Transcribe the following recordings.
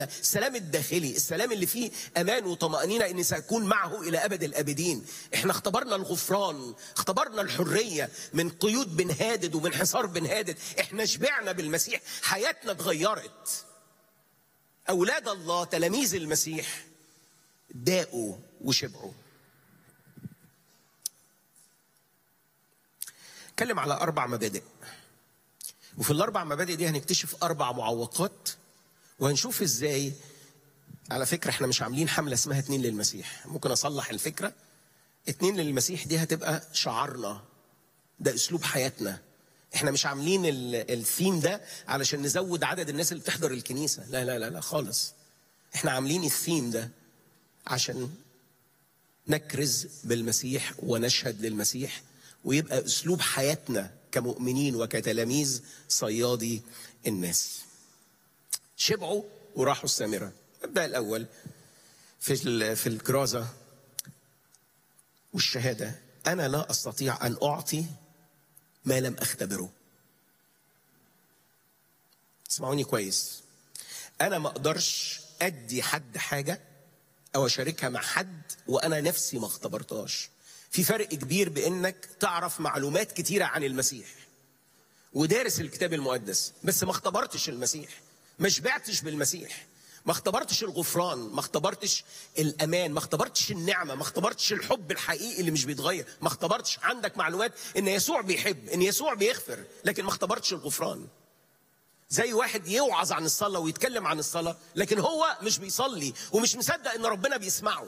السلام الداخلي السلام اللي فيه امان وطمانينه اني ساكون معه الى ابد الابدين احنا اختبرنا الغفران اختبرنا الحريه من قيود بنهادد ومن حصار بنهادد احنا شبعنا بالمسيح حياتنا اتغيرت اولاد الله تلاميذ المسيح داقوا وشبعوا اتكلم على اربع مبادئ وفي الاربع مبادئ دي هنكتشف اربع معوقات وهنشوف ازاي على فكره احنا مش عاملين حمله اسمها اتنين للمسيح ممكن اصلح الفكره اتنين للمسيح دي هتبقى شعارنا ده اسلوب حياتنا احنا مش عاملين ال- الثيم ده علشان نزود عدد الناس اللي بتحضر الكنيسه لا لا لا لا خالص احنا عاملين الثيم ده عشان نكرز بالمسيح ونشهد للمسيح ويبقى اسلوب حياتنا كمؤمنين وكتلاميذ صيادي الناس شبعوا وراحوا السامره المبدا الاول في ال- في الكرازه والشهاده انا لا استطيع ان اعطي ما لم اختبره اسمعوني كويس انا ما اقدرش ادي حد حاجه او اشاركها مع حد وانا نفسي ما اختبرتهاش في فرق كبير بانك تعرف معلومات كتيره عن المسيح ودارس الكتاب المقدس بس ما اختبرتش المسيح ما شبعتش بالمسيح ما اختبرتش الغفران ما اختبرتش الامان ما اختبرتش النعمه ما اختبرتش الحب الحقيقي اللي مش بيتغير ما اختبرتش عندك معلومات ان يسوع بيحب ان يسوع بيغفر لكن ما اختبرتش الغفران زي واحد يوعظ عن الصلاه ويتكلم عن الصلاه لكن هو مش بيصلي ومش مصدق ان ربنا بيسمعه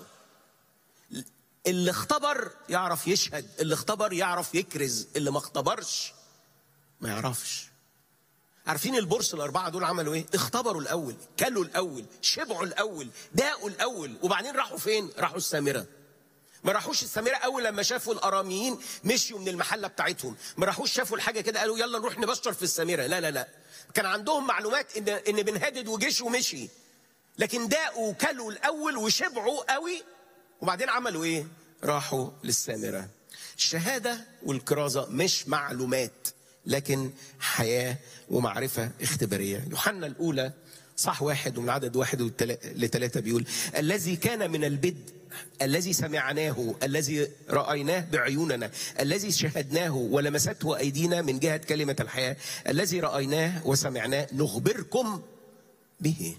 اللي اختبر يعرف يشهد اللي اختبر يعرف يكرز اللي ما اختبرش ما يعرفش عارفين البورس الأربعة دول عملوا إيه؟ اختبروا الأول، كلوا الأول، شبعوا الأول، داقوا الأول، وبعدين راحوا فين؟ راحوا السامرة. ما راحوش السامرة أول لما شافوا الأراميين مشيوا من المحلة بتاعتهم، ما راحوش شافوا الحاجة كده قالوا يلا نروح نبشر في السامرة، لا لا لا. كان عندهم معلومات إن إن بن هادد وجيش ومشي. لكن داقوا وكلوا الأول وشبعوا قوي وبعدين عملوا إيه؟ راحوا للسامرة. الشهادة والكرازة مش معلومات لكن حياة ومعرفة اختبارية يوحنا الأولى صح واحد ومن عدد واحد لثلاثة بيقول الذي كان من البدء الذي سمعناه الذي رأيناه بعيوننا الذي شهدناه ولمسته أيدينا من جهة كلمة الحياة الذي رأيناه وسمعناه نخبركم به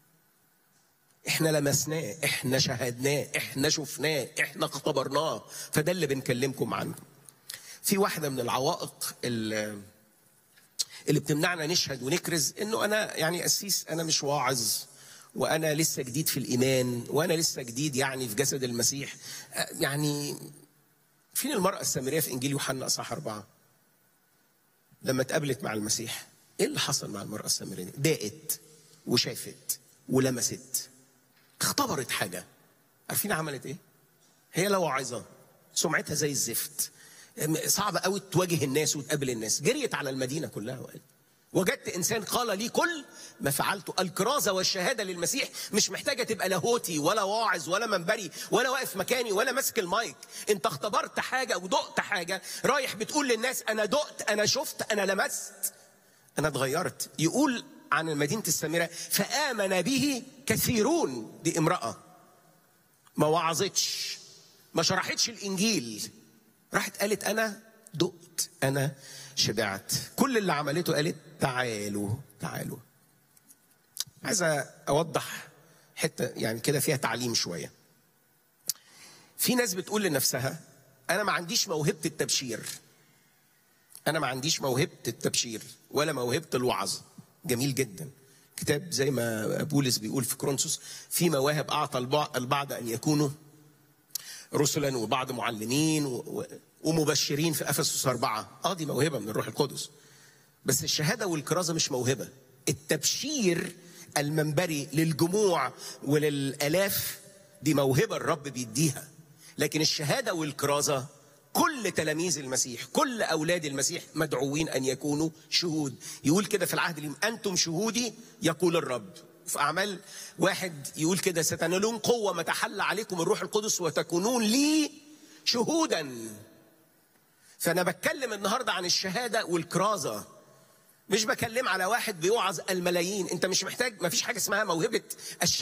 احنا لمسناه احنا شهدناه احنا شفناه احنا اختبرناه فده اللي بنكلمكم عنه في واحده من العوائق اللي اللي بتمنعنا نشهد ونكرز انه انا يعني قسيس انا مش واعظ وانا لسه جديد في الايمان وانا لسه جديد يعني في جسد المسيح يعني فين المراه السامريه في انجيل يوحنا اصحاح اربعه لما اتقابلت مع المسيح ايه اللي حصل مع المراه السامريه دي؟ داقت وشافت ولمست اختبرت حاجه عارفين عملت ايه هي لا واعظه سمعتها زي الزفت صعب قوي تواجه الناس وتقابل الناس جريت على المدينه كلها وقال وجدت انسان قال لي كل ما فعلته الكرازه والشهاده للمسيح مش محتاجه تبقى لاهوتي ولا واعظ ولا منبري ولا واقف مكاني ولا ماسك المايك انت اختبرت حاجه ودقت حاجه رايح بتقول للناس انا دقت انا شفت انا لمست انا اتغيرت يقول عن مدينه السامره فامن به كثيرون دي امراه ما وعظتش ما شرحتش الانجيل راحت قالت انا دقت انا شبعت كل اللي عملته قالت تعالوا تعالوا عايز اوضح حته يعني كده فيها تعليم شويه في ناس بتقول لنفسها انا ما عنديش موهبه التبشير انا ما عنديش موهبه التبشير ولا موهبه الوعظ جميل جدا كتاب زي ما بولس بيقول في كورنثوس في مواهب اعطى البعض ان يكونوا رسلا وبعض معلمين و... ومبشرين في افسس اربعه اه دي موهبه من الروح القدس بس الشهاده والكرازه مش موهبه التبشير المنبري للجموع وللالاف دي موهبه الرب بيديها لكن الشهاده والكرازه كل تلاميذ المسيح كل اولاد المسيح مدعوين ان يكونوا شهود يقول كده في العهد اليوم انتم شهودي يقول الرب في أعمال واحد يقول كده ستنالون قوة ما تحل عليكم الروح القدس وتكونون لي شهودا فأنا بتكلم النهاردة عن الشهادة والكرازة مش بكلم على واحد بيوعظ الملايين انت مش محتاج ما فيش حاجه اسمها موهبه